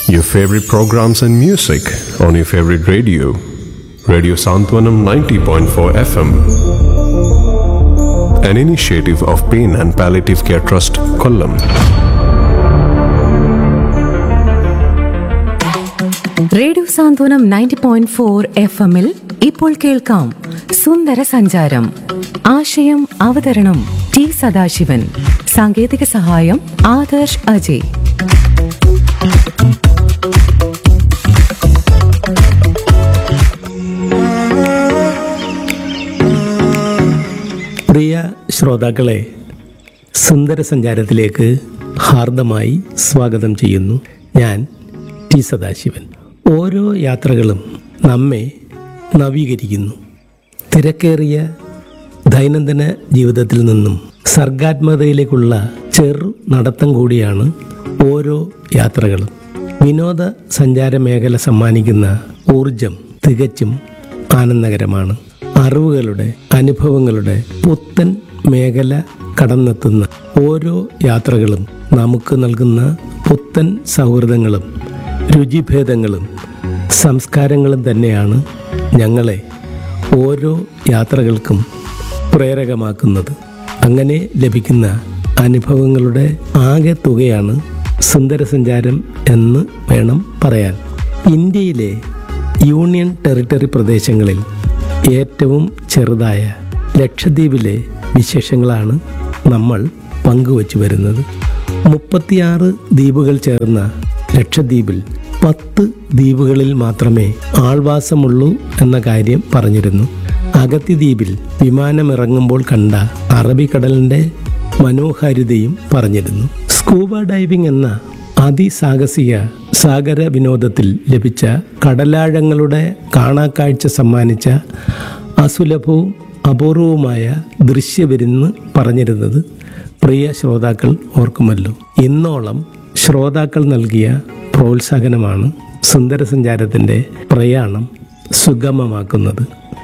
Your favorite programs and music on your favorite radio. Radio Santwanam 90.4 FM. An initiative of Pain and Palliative Care Trust, Kollam. Radio Santhwanam ninety point four F എമ്മിൽ ഇപ്പോൾ കേൾക്കാം സുന്ദര സഞ്ചാരം ആശയം അവതരണം T Sadasivan സാങ്കേതിക സഹായം ആദർശ് അജയ് പ്രിയ ശ്രോതാക്കളെ സുന്ദര സഞ്ചാരത്തിലേക്ക് ഹാർദമായി സ്വാഗതം ചെയ്യുന്നു ഞാൻ ടി സദാശിവൻ ഓരോ യാത്രകളും നമ്മെ നവീകരിക്കുന്നു തിരക്കേറിയ ദൈനംദിന ജീവിതത്തിൽ നിന്നും സർഗാത്മകതയിലേക്കുള്ള ചെറു നടത്തം കൂടിയാണ് ഓരോ യാത്രകളും വിനോദ സഞ്ചാര മേഖല സമ്മാനിക്കുന്ന ഊർജം തികച്ചും ആനന്ദകരമാണ് അറിവുകളുടെ അനുഭവങ്ങളുടെ പുത്തൻ മേഖല കടന്നെത്തുന്ന ഓരോ യാത്രകളും നമുക്ക് നൽകുന്ന പുത്തൻ സൗഹൃദങ്ങളും രുചിഭേദങ്ങളും സംസ്കാരങ്ങളും തന്നെയാണ് ഞങ്ങളെ ഓരോ യാത്രകൾക്കും പ്രേരകമാക്കുന്നത് അങ്ങനെ ലഭിക്കുന്ന അനുഭവങ്ങളുടെ ആകെ തുകയാണ് സുന്ദരസഞ്ചാരം എന്ന് വേണം പറയാൻ ഇന്ത്യയിലെ യൂണിയൻ ടെറിട്ടറി പ്രദേശങ്ങളിൽ ഏറ്റവും ചെറുതായ ലക്ഷദ്വീപിലെ വിശേഷങ്ങളാണ് നമ്മൾ പങ്കുവച്ചു വരുന്നത് മുപ്പത്തിയാറ് ദ്വീപുകൾ ചേർന്ന ലക്ഷദ്വീപിൽ പത്ത് ദ്വീപുകളിൽ മാത്രമേ ആൾവാസമുള്ളൂ എന്ന കാര്യം പറഞ്ഞിരുന്നു അഗത്തി ദ്വീപിൽ വിമാനമിറങ്ങുമ്പോൾ കണ്ട അറബിക്കടലിന്റെ മനോഹാരിതയും പറഞ്ഞിരുന്നു സ്കൂബ ഡൈവിംഗ് എന്ന അതിസാഹസിക സാഗര വിനോദത്തിൽ ലഭിച്ച കടലാഴങ്ങളുടെ കാണാക്കാഴ്ച സമ്മാനിച്ച അസുലഭവും അപൂർവവുമായ ദൃശ്യവിരുന്ന് പറഞ്ഞിരുന്നത് പ്രിയ ശ്രോതാക്കൾ ഓർക്കുമല്ലോ ഇന്നോളം ശ്രോതാക്കൾ നൽകിയ പ്രോത്സാഹനമാണ് സുന്ദരസഞ്ചാരത്തിൻ്റെ പ്രയാണം സുഗമമാക്കുന്നത്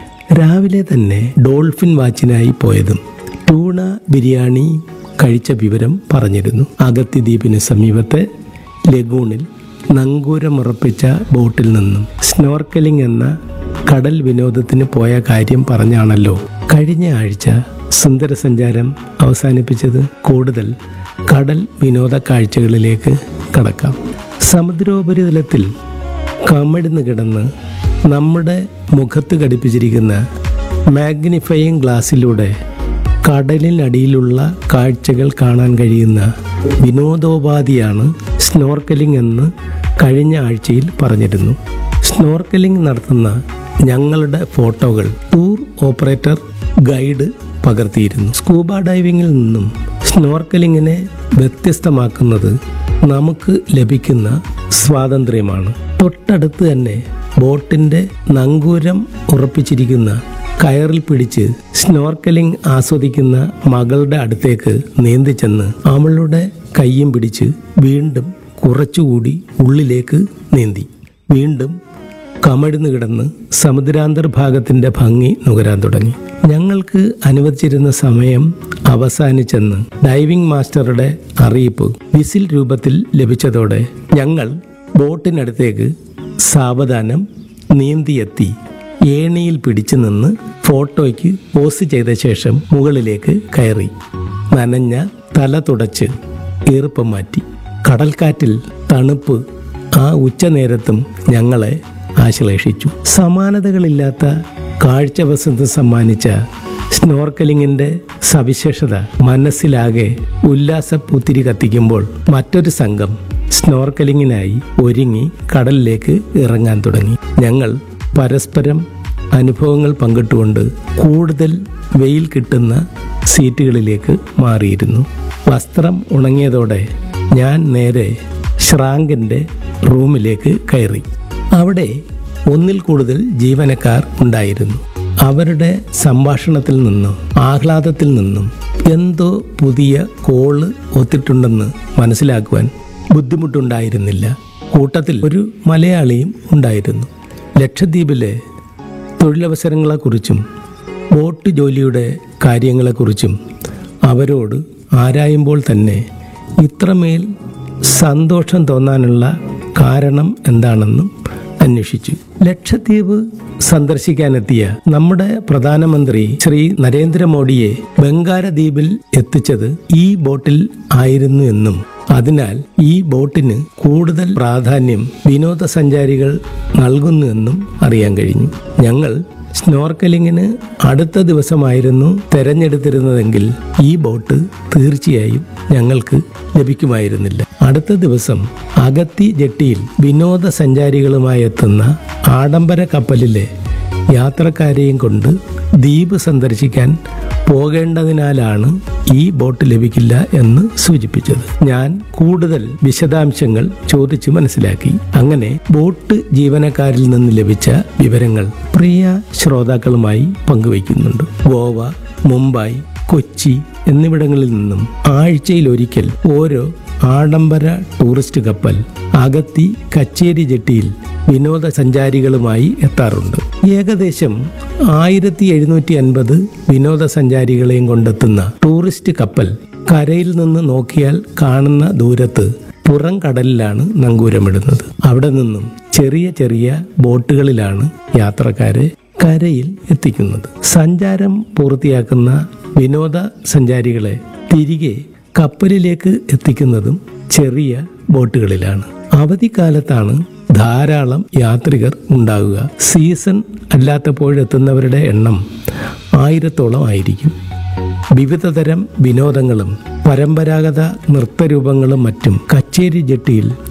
രാവിലെ തന്നെ ഡോൾഫിൻ വാച്ചിനായി പോയതും ടൂണ ബിരിയാണി കഴിച്ച വിവരം പറഞ്ഞിരുന്നു അഗത്തി ദ്വീപിന് സമീപത്തെ ലഗൂണിൽ നങ്കൂരമുറപ്പിച്ച ബോട്ടിൽ നിന്നും സ്നോർക്കലിംഗ് എന്ന കടൽ വിനോദത്തിന് പോയ കാര്യം പറഞ്ഞാണല്ലോ കഴിഞ്ഞ ആഴ്ച സുന്ദരസഞ്ചാരം അവസാനിപ്പിച്ചത് കൂടുതൽ കടൽ വിനോദ കാഴ്ചകളിലേക്ക് കടക്കാം സമുദ്രോപരിതലത്തിൽ കമഴ്ന്ന് കിടന്ന് നമ്മുടെ മുഖത്ത് ഘടിപ്പിച്ചിരിക്കുന്ന മാഗ്നിഫയിങ് ഗ്ലാസ്സിലൂടെ കടലിനടിയിലുള്ള കാഴ്ചകൾ കാണാൻ കഴിയുന്ന വിനോദോപാധിയാണ് സ്നോർക്കലിംഗ് എന്ന് കഴിഞ്ഞ ആഴ്ചയിൽ പറഞ്ഞിരുന്നു സ്നോർക്കലിംഗ് നടത്തുന്ന ഞങ്ങളുടെ ഫോട്ടോകൾ ടൂർ ഓപ്പറേറ്റർ ഗൈഡ് പകർത്തിയിരുന്നു സ്കൂബ ഡൈവിങ്ങിൽ നിന്നും സ്നോർക്കലിങ്ങിനെ വ്യത്യസ്തമാക്കുന്നത് നമുക്ക് ലഭിക്കുന്ന സ്വാതന്ത്ര്യമാണ് തൊട്ടടുത്ത് തന്നെ ബോട്ടിന്റെ നങ്കൂരം ഉറപ്പിച്ചിരിക്കുന്ന കയറിൽ പിടിച്ച് സ്നോർക്കലിംഗ് ആസ്വദിക്കുന്ന മകളുടെ അടുത്തേക്ക് നീന്തി ചെന്ന് അവളുടെ കയ്യും പിടിച്ച് വീണ്ടും കുറച്ചുകൂടി ഉള്ളിലേക്ക് നീന്തി വീണ്ടും കമഴ്ന്നു കിടന്ന് സമുദ്രാന്തർഭാഗത്തിന്റെ ഭംഗി നുകരാൻ തുടങ്ങി ഞങ്ങൾക്ക് അനുവദിച്ചിരുന്ന സമയം അവസാനിച്ചെന്ന് ഡൈവിംഗ് മാസ്റ്ററുടെ അറിയിപ്പ് വിസിൽ രൂപത്തിൽ ലഭിച്ചതോടെ ഞങ്ങൾ ബോട്ടിനടുത്തേക്ക് സാവധാനം നീന്തിയെത്തി ഏണിയിൽ പിടിച്ചു നിന്ന് ഫോട്ടോയ്ക്ക് പോസ്റ്റ് ചെയ്ത ശേഷം മുകളിലേക്ക് കയറി നനഞ്ഞ തല തുടച്ച് ഈർപ്പം മാറ്റി കടൽക്കാറ്റിൽ തണുപ്പ് ആ ഉച്ചനേരത്തും ഞങ്ങളെ ആശ്ലേഷിച്ചു സമാനതകളില്ലാത്ത കാഴ്ച വസന്തം സമ്മാനിച്ച സ്നോർക്കലിങ്ങിന്റെ സവിശേഷത മനസ്സിലാകെ ഉല്ലാസപ്പൂത്തിരി കത്തിക്കുമ്പോൾ മറ്റൊരു സംഘം സ്നോർക്കലിങ്ങിനായി ഒരുങ്ങി കടലിലേക്ക് ഇറങ്ങാൻ തുടങ്ങി ഞങ്ങൾ പരസ്പരം അനുഭവങ്ങൾ പങ്കിട്ടുകൊണ്ട് കൂടുതൽ വെയിൽ കിട്ടുന്ന സീറ്റുകളിലേക്ക് മാറിയിരുന്നു വസ്ത്രം ഉണങ്ങിയതോടെ ഞാൻ നേരെ ശ്രാങ്കിൻ്റെ റൂമിലേക്ക് കയറി അവിടെ ഒന്നിൽ കൂടുതൽ ജീവനക്കാർ ഉണ്ടായിരുന്നു അവരുടെ സംഭാഷണത്തിൽ നിന്നും ആഹ്ലാദത്തിൽ നിന്നും എന്തോ പുതിയ കോള് ഒത്തിട്ടുണ്ടെന്ന് മനസ്സിലാക്കുവാൻ ബുദ്ധിമുട്ടുണ്ടായിരുന്നില്ല കൂട്ടത്തിൽ ഒരു മലയാളിയും ഉണ്ടായിരുന്നു ലക്ഷദ്വീപിലെ തൊഴിലവസരങ്ങളെക്കുറിച്ചും ബോട്ട് ജോലിയുടെ കാര്യങ്ങളെക്കുറിച്ചും അവരോട് ആരായുമ്പോൾ തന്നെ ഇത്രമേൽ സന്തോഷം തോന്നാനുള്ള കാരണം എന്താണെന്നും അന്വേഷിച്ചു ലക്ഷദ്വീപ് സന്ദർശിക്കാനെത്തിയ നമ്മുടെ പ്രധാനമന്ത്രി ശ്രീ നരേന്ദ്രമോദിയെ ബംഗാരദ്വീപിൽ എത്തിച്ചത് ഈ ബോട്ടിൽ ആയിരുന്നു എന്നും അതിനാൽ ഈ ബോട്ടിന് കൂടുതൽ പ്രാധാന്യം വിനോദസഞ്ചാരികൾ നൽകുന്നുവെന്നും അറിയാൻ കഴിഞ്ഞു ഞങ്ങൾ സ്നോർക്കലിങ്ങിന് അടുത്ത ദിവസമായിരുന്നു തെരഞ്ഞെടുത്തിരുന്നതെങ്കിൽ ഈ ബോട്ട് തീർച്ചയായും ഞങ്ങൾക്ക് ലഭിക്കുമായിരുന്നില്ല അടുത്ത ദിവസം അഗത്തി ജെട്ടിയിൽ വിനോദസഞ്ചാരികളുമായി എത്തുന്ന ആഡംബര കപ്പലിലെ യാത്രക്കാരെയും കൊണ്ട് ദ്വീപ് സന്ദർശിക്കാൻ പോകേണ്ടതിനാലാണ് ഈ ബോട്ട് ലഭിക്കില്ല എന്ന് സൂചിപ്പിച്ചത് ഞാൻ കൂടുതൽ വിശദാംശങ്ങൾ ചോദിച്ചു മനസ്സിലാക്കി അങ്ങനെ ബോട്ട് ജീവനക്കാരിൽ നിന്ന് ലഭിച്ച വിവരങ്ങൾ പ്രിയ ശ്രോതാക്കളുമായി പങ്കുവയ്ക്കുന്നുണ്ട് ഗോവ മുംബൈ കൊച്ചി എന്നിവിടങ്ങളിൽ നിന്നും ആഴ്ചയിൽ ഒരിക്കൽ ഓരോ ആഡംബര ടൂറിസ്റ്റ് കപ്പൽ അഗത്തി കച്ചേരി ജെട്ടിയിൽ വിനോദസഞ്ചാരികളുമായി എത്താറുണ്ട് ഏകദേശം ആയിരത്തി എഴുന്നൂറ്റി അൻപത് വിനോദസഞ്ചാരികളെയും കൊണ്ടെത്തുന്ന ടൂറിസ്റ്റ് കപ്പൽ കരയിൽ നിന്ന് നോക്കിയാൽ കാണുന്ന ദൂരത്ത് പുറം കടലിലാണ് നങ്കൂരമിടുന്നത് അവിടെ നിന്നും ചെറിയ ചെറിയ ബോട്ടുകളിലാണ് യാത്രക്കാരെ കരയിൽ എത്തിക്കുന്നത് സഞ്ചാരം പൂർത്തിയാക്കുന്ന വിനോദ സഞ്ചാരികളെ തിരികെ കപ്പലിലേക്ക് എത്തിക്കുന്നതും ചെറിയ ബോട്ടുകളിലാണ് അവധിക്കാലത്താണ് ധാരാളം യാത്രികർ ഉണ്ടാകുക സീസൺ അല്ലാത്തപ്പോഴെത്തുന്നവരുടെ എണ്ണം ആയിരത്തോളം ആയിരിക്കും വിവിധതരം വിനോദങ്ങളും പരമ്പരാഗത നൃത്തരൂപങ്ങളും മറ്റും കച്ചേരി ജെട്ടിയിൽ